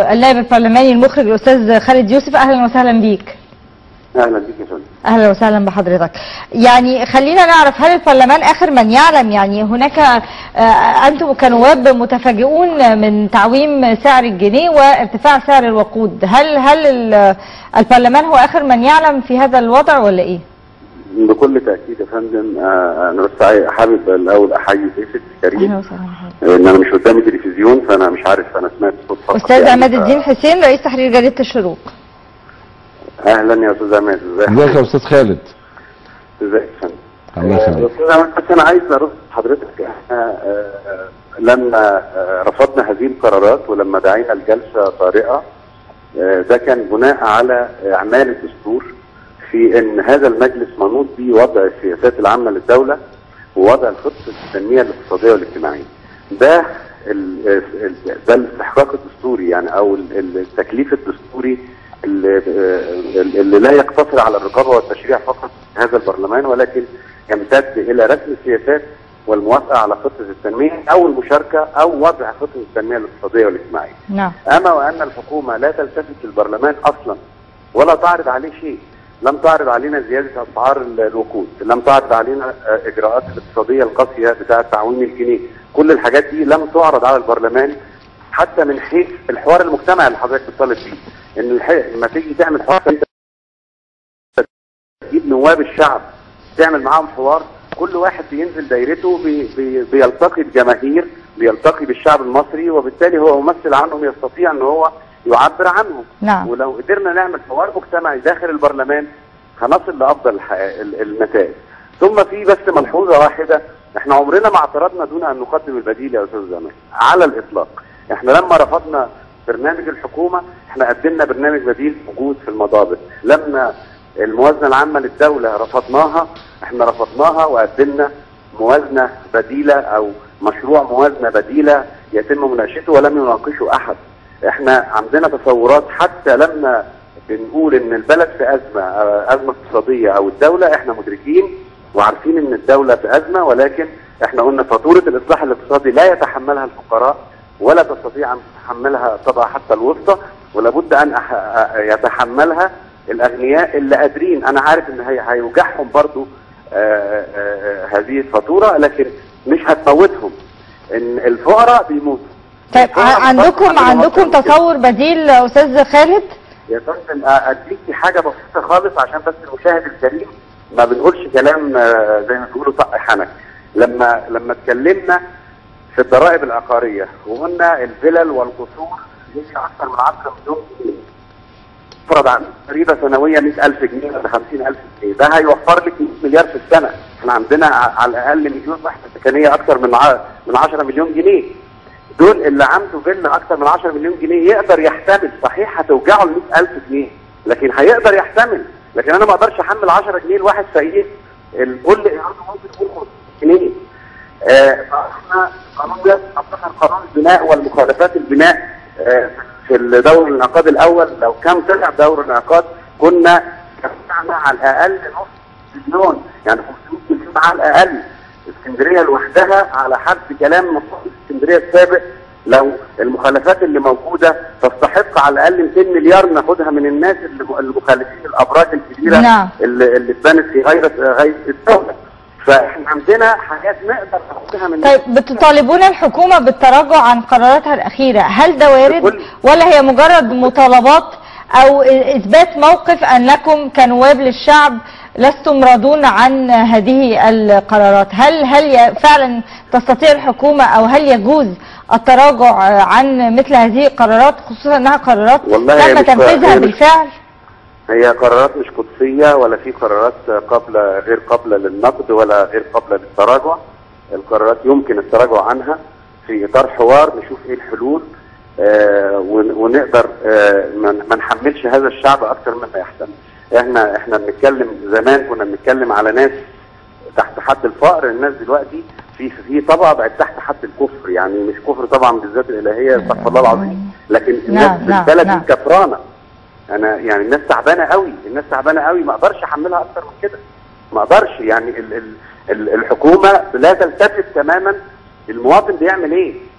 النائب البرلماني المخرج الاستاذ خالد يوسف اهلا وسهلا بيك اهلا بك يا فندم اهلا وسهلا بحضرتك يعني خلينا نعرف هل البرلمان اخر من يعلم يعني هناك آه، انتم كنواب متفاجئون من تعويم سعر الجنيه وارتفاع سعر الوقود هل هل ال- البرلمان هو اخر من يعلم في هذا الوضع ولا ايه بكل تاكيد يا فندم آه، انا بس عاي- حابب الاول احيي ضيفك اهلا الكريم وسهلا بحضرتك. ان انا مش قدامي تلفزيون فانا مش عارف انا سمعت صوت فقط استاذ يعني، عماد ف- الدين حسين رئيس تحرير جريده الشروق اهلا يا استاذ عماد ازيك يا استاذ خالد ازيك يا فندم الله آه، يخليك استاذ عماد بس انا عايز ارد حضرتك احنا آه، لما آه، رفضنا هذه القرارات ولما دعينا الجلسه طارئه آه، ده كان بناء على اعمال الدستور في ان هذا المجلس منوط به وضع السياسات العامه للدوله ووضع الخطه التنميه الاقتصاديه والاجتماعيه. ده ال- ال- ده الاستحقاق الدستوري يعني او ال- ال- التكليف الدستوري اللي, اللي لا يقتصر على الرقابه والتشريع فقط في هذا البرلمان ولكن يمتد الى رسم السياسات والموافقه على خطه التنميه او المشاركه او وضع خطه التنميه الاقتصاديه والاجتماعيه. نعم اما وان الحكومه لا تلتفت للبرلمان اصلا ولا تعرض عليه شيء لم تعرض علينا زياده اسعار ال- الوقود لم تعرض علينا آه، اجراءات الاقتصاديه القاسيه بتاعه تعويم الجنيه كل الحاجات دي لم تعرض على البرلمان حتى من حيث الحوار المجتمعي اللي حضرتك بتطالب فيه ان الح- لما تيجي تعمل حوار انت تجيب نواب الشعب تعمل معاهم حوار كل واحد بينزل دايرته بي بي بيلتقي بجماهير بيلتقي بالشعب المصري وبالتالي هو ممثل عنهم يستطيع ان هو يعبر عنهم نعم. ولو قدرنا نعمل حوار مجتمعي داخل البرلمان هنصل لافضل الح- ال- النتائج ثم في بس ملحوظه واحده احنا عمرنا ما اعترضنا دون ان نقدم البديل يا استاذ زمان على الاطلاق احنا لما رفضنا برنامج الحكومه احنا قدمنا برنامج بديل موجود في المضابط لما الموازنه العامه للدوله رفضناها احنا رفضناها وقدمنا موازنه بديله او مشروع موازنه بديله يتم مناقشته ولم يناقشه احد احنا عندنا تصورات حتى لما بنقول ان البلد في ازمه آه، ازمه اقتصاديه او الدوله احنا مدركين وعارفين ان الدوله في ازمه ولكن احنا قلنا فاتوره الاصلاح الاقتصادي لا يتحملها الفقراء ولا تستطيع ان تتحملها الطبقه حتى الوسطى ولابد ان أح... آه، يتحملها الاغنياء اللي قادرين انا عارف ان هي هيوجعهم برضو آه، آه، آه، هذه الفاتوره لكن مش هتموتهم ان الفقراء بيموتوا طيب الفقراء ع- عندكم بتطلع من عندكم مصر كده. تصور بديل استاذ خالد يا فندم اديكي حاجه بسيطه خالص عشان بس المشاهد الكريم ما بنقولش كلام آه، زي ما بيقولوا طق حنك لما لما اتكلمنا في الضرائب العقاريه وقلنا الفلل والقصور يجي اكثر من 10 مليون جنيه فرض عن ضريبه سنويه 100000 جنيه ولا 50000 جنيه ده هيوفر لك 100 مليار في السنه احنا عندنا ع- على الاقل مليون وحده سكنيه اكثر من ع- من 10 مليون جنيه دول اللي عنده فيلا اكثر من 10 مليون جنيه يقدر يحتمل صحيح هتوجعه ال 100000 جنيه لكن هيقدر يحتمل لكن انا ما اقدرش احمل 10 جنيه لواحد فقير ال- كل ايراد ممكن يكون 5 جنيه آه، فاحنا قانون اصدقنا قانون البناء والمخالفات البناء آه، في الدور الانعقاد الاول لو كان طلع دور الانعقاد كنا دفعنا على الاقل نص مليون يعني 500 مليون على الاقل اسكندريه لوحدها على حد كلام مصطفى اسكندريه السابق لو المخالفات اللي موجوده تستحق على الاقل 200 مليار ناخدها من الناس اللي المخالفين الابراج الكبيره نعم. اللي, اللي اتبنت في غير غير الدوله فاحنا عندنا حاجات نقدر ناخدها من طيب بتطالبون الحكومة بالتراجع عن قراراتها الأخيرة هل ده وارد بكل- ولا هي مجرد مطالبات أو إثبات موقف أنكم كنواب للشعب لستم راضون عن هذه القرارات هل هل ي- فعلا تستطيع الحكومة أو هل يجوز التراجع عن مثل هذه القرارات خصوصا أنها قرارات والله هي تم مش- تنفيذها هي مش- بالفعل هي قرارات مش قدسية ولا في قرارات قابلة غير قابلة للنقد ولا غير قابلة للتراجع القرارات يمكن التراجع عنها في إطار حوار نشوف إيه الحلول آه ون- ونقدر آه ما ما نحملش هذا الشعب أكثر مما يحتمل احنا احنا بنتكلم زمان كنا بنتكلم على ناس تحت حد الفقر الناس دلوقتي في في طبقه بقت تحت حد الكفر يعني مش كفر طبعا بالذات الالهيه استغفر الله العظيم لكن الناس نعم، في نعم، البلد نعم. دي كفرانه انا يعني الناس تعبانه قوي الناس تعبانه قوي ما اقدرش احملها اكتر من كده ما اقدرش يعني ال ال ال الحكومه لا تلتفت تماما المواطن بيعمل ايه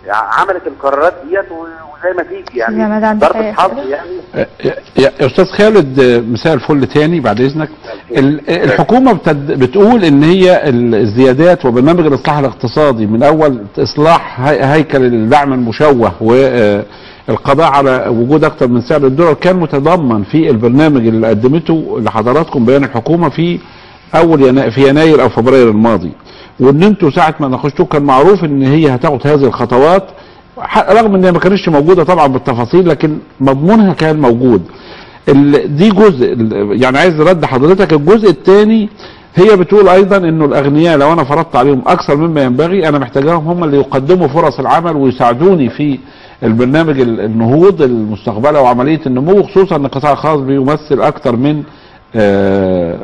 عملت القرارات ديت و- وزي ما تيجي يا يعني مدام ضربة بخير. حظ يعني يا يا استاذ خالد مساء الفل تاني بعد اذنك ال- الحكومه بتد- بتقول ان هي ال- الزيادات وبرنامج الاصلاح الاقتصادي من اول اصلاح هي- هيكل الدعم المشوه والقضاء على وجود اكثر من سعر الدولار كان متضمن في البرنامج اللي قدمته لحضراتكم بيان الحكومه في اول ينا... في يناير او فبراير الماضي وان انتوا ساعه ما ناقشتوه كان معروف ان هي هتاخد هذه الخطوات ح- رغم ان هي ما كانتش موجوده طبعا بالتفاصيل لكن مضمونها كان موجود ال- دي جزء ال- يعني عايز رد حضرتك الجزء الثاني هي بتقول ايضا انه الاغنياء لو انا فرضت عليهم اكثر مما ينبغي انا محتاجاهم هم اللي يقدموا فرص العمل ويساعدوني في البرنامج ال- النهوض المستقبلي وعمليه النمو خصوصا ان القطاع الخاص بيمثل اكثر من آه،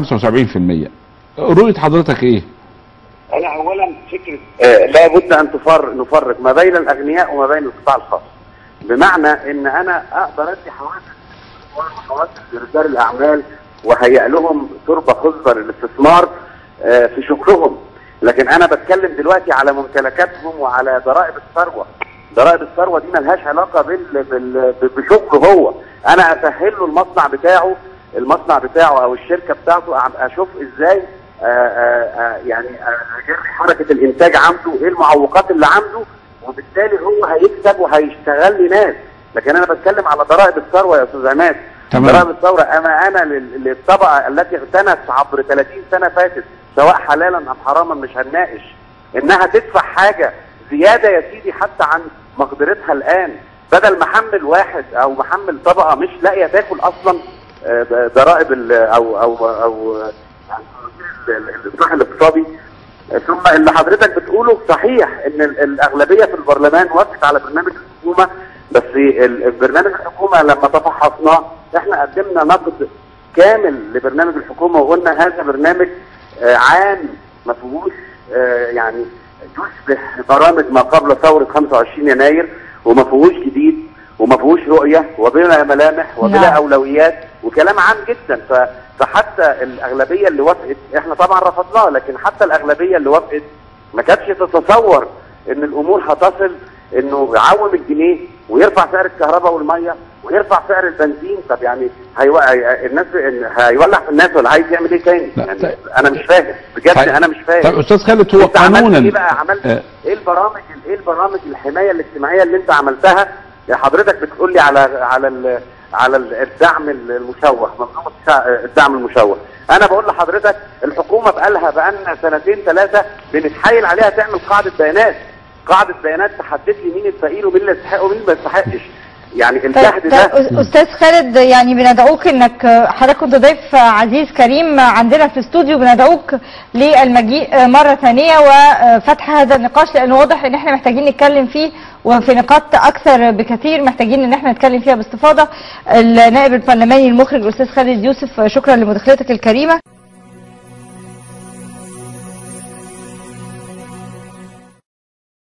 75% رؤيه حضرتك ايه؟ انا اولا فكره آه لابد ان تفر نفرق ما بين الاغنياء وما بين القطاع الخاص بمعنى ان انا اقدر ادي حوافز وحوافز لرجال الاعمال وهيئ لهم تربه خصبه للاستثمار آه في شغلهم لكن انا بتكلم دلوقتي على ممتلكاتهم وعلى ضرائب الثروه ضرائب الثروه دي ملهاش علاقه بال... بال... بشغله هو انا اسهل له المصنع بتاعه المصنع بتاعه او الشركه بتاعته أعم- اشوف ازاي آه، آه، آه، يعني آه، اجري حركه الانتاج عنده ايه المعوقات اللي عنده وبالتالي هو هيكسب وهيشتغل لي ناس لكن انا بتكلم على ضرائب الثروه يا استاذ عماد تمام. ضرائب الثوره اما انا لل- للطبقه التي اغتنت عبر 30 سنه فاتت سواء حلالا ام حراما مش هنناقش انها تدفع حاجه زياده يا سيدي حتى عن مقدرتها الان بدل ما احمل واحد او محمل طبقه مش لاقيه تاكل اصلا آه، ضرائب ال- او او او آه، يعني ال- ال- الاصلاح الاقتصادي ثم اللي حضرتك بتقوله صحيح ان ال- الاغلبيه في البرلمان وافقت على برنامج الحكومه بس ال- البرنامج الحكومه لما تفحصناه احنا قدمنا نقد كامل لبرنامج الحكومه وقلنا هذا برنامج آه، عام ما فيهوش آه، يعني يشبه برامج ما قبل ثوره 25 يناير وما فيهوش جديد وما فيهوش رؤيه وبلا ملامح وبلا نعم. اولويات وكلام عام جدا ف فحتى الاغلبيه اللي وافقت احنا طبعا رفضناه لكن حتى الاغلبيه اللي وافقت ما كانتش تتصور ان الامور هتصل انه يعوم الجنيه ويرفع سعر الكهرباء والميه ويرفع سعر البنزين طب يعني هيو... هي- الناس هيولع في الناس ولا عايز يعمل ايه تاني؟ لا، يعني طيب. انا مش فاهم بجد طيب. انا مش فاهم طب استاذ خالد هو انت عملت قانونا ايه بقى عملت آه، ايه البرامج ايه البرامج الحمايه الاجتماعيه اللي انت عملتها يا حضرتك بتقول لي على على ال على ال- الدعم المشوه منظومه الشع- الدعم المشوه انا بقول لحضرتك الحكومه بقالها بقالنا سنتين ثلاثه بنتحايل عليها تعمل قاعده بيانات قاعده بيانات تحدد لي مين الفقير ومين اللي يستحق ومين ما يستحقش يعني الجهد طيب ده طيب استاذ خالد يعني بندعوك انك حضرتك كنت ضيف عزيز كريم عندنا في الاستوديو بندعوك للمجيء مره ثانيه وفتح هذا النقاش لانه واضح ان احنا محتاجين نتكلم فيه وفي نقاط اكثر بكثير محتاجين ان احنا نتكلم فيها باستفاضه النائب البرلماني المخرج الاستاذ خالد يوسف شكرا لمداخلتك الكريمه